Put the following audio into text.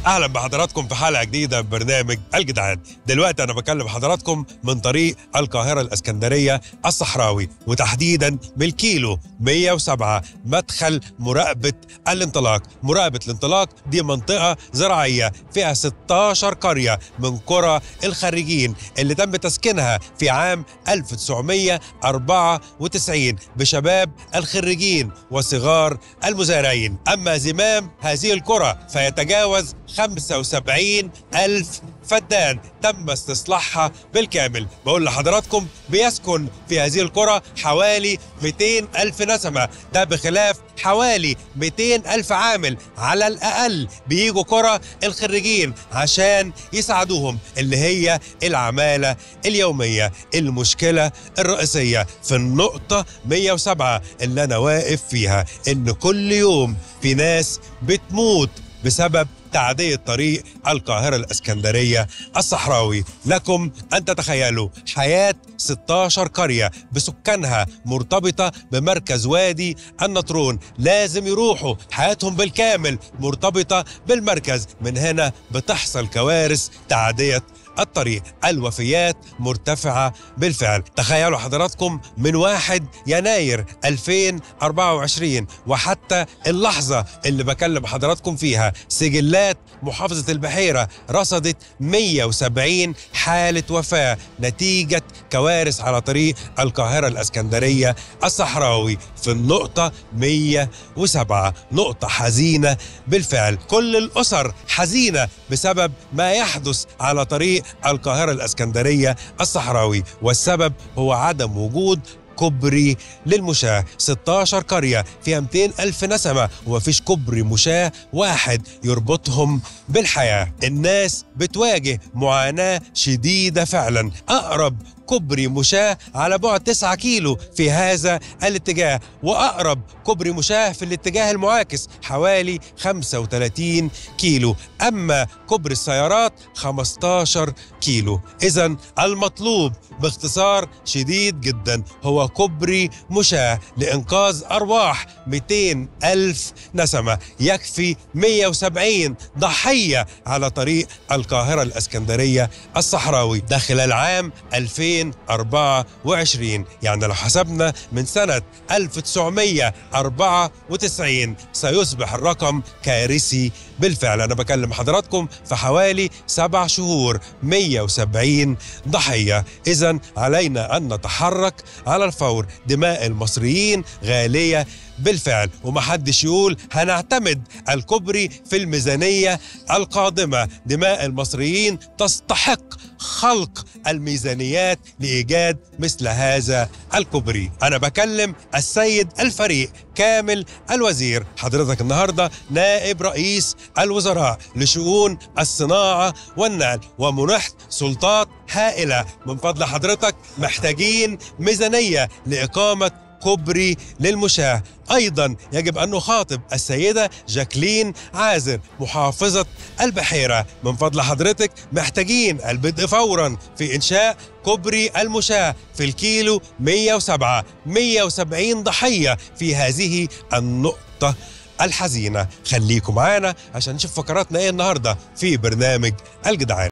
اهلا بحضراتكم في حلقه جديده من برنامج الجدعان دلوقتي انا بكلم حضراتكم من طريق القاهره الاسكندريه الصحراوي وتحديدا بالكيلو 107 مدخل مراقبه الانطلاق مراقبه الانطلاق دي منطقه زراعيه فيها 16 قريه من قرى الخريجين اللي تم تسكينها في عام 1994 بشباب الخريجين وصغار المزارعين اما زمام هذه القرى فيتجاوز 75 ألف فدان تم استصلاحها بالكامل بقول لحضراتكم بيسكن في هذه القرى حوالي 200 ألف نسمة ده بخلاف حوالي 200 ألف عامل على الأقل بيجوا قرى الخريجين عشان يساعدوهم اللي هي العمالة اليومية المشكلة الرئيسية في النقطة 107 اللي أنا واقف فيها إن كل يوم في ناس بتموت بسبب تعدية طريق القاهرة الإسكندرية الصحراوي لكم أن تتخيلوا حياة 16 قرية بسكانها مرتبطة بمركز وادي النطرون لازم يروحوا حياتهم بالكامل مرتبطة بالمركز من هنا بتحصل كوارث تعدية الطريق الوفيات مرتفعة بالفعل تخيلوا حضراتكم من 1 يناير 2024 وحتى اللحظة اللي بكلم حضراتكم فيها سجلات محافظة البحيرة رصدت 170 حالة وفاة نتيجة كوارث على طريق القاهرة الأسكندرية الصحراوي في النقطة 107 نقطة حزينة بالفعل كل الأسر حزينة بسبب ما يحدث على طريق القاهرة الأسكندرية الصحراوي والسبب هو عدم وجود كوبري للمشاة 16 قرية فيها 200 ألف نسمة ومفيش كوبري مشاة واحد يربطهم بالحياة الناس بتواجه معاناة شديدة فعلا أقرب كوبري مشاة على بعد 9 كيلو في هذا الاتجاه وأقرب كوبري مشاة في الاتجاه المعاكس حوالي 35 كيلو أما كوبري السيارات 15 كيلو إذا المطلوب باختصار شديد جدا هو كوبري مشاة لإنقاذ أرواح 200 ألف نسمة يكفي 170 ضحية على طريق القاهرة الأسكندرية الصحراوي ده خلال عام 2024 يعني لو حسبنا من سنة 1994 سيصبح الرقم كارثي بالفعل أنا بكلم حضراتكم في حوالي سبع شهور 170 ضحية إذا علينا أن نتحرك على الفور دماء المصريين غالية بالفعل ومحدش يقول هنعتمد الكوبري في الميزانية القادمة دماء المصريين تستحق خلق الميزانيات لإيجاد مثل هذا الكوبري أنا بكلم السيد الفريق كامل الوزير حضرتك النهاردة نائب رئيس الوزراء لشؤون الصناعة والنقل ومنحت سلطات هائلة من فضل حضرتك محتاجين ميزانية لإقامة كوبري للمشاة أيضا يجب أن نخاطب السيدة جاكلين عازر محافظة البحيرة من فضل حضرتك محتاجين البدء فورا في إنشاء كوبري المشاة في الكيلو 107 170 ضحية في هذه النقطة الحزينة خليكم معانا عشان نشوف فقراتنا ايه النهاردة في برنامج الجدعان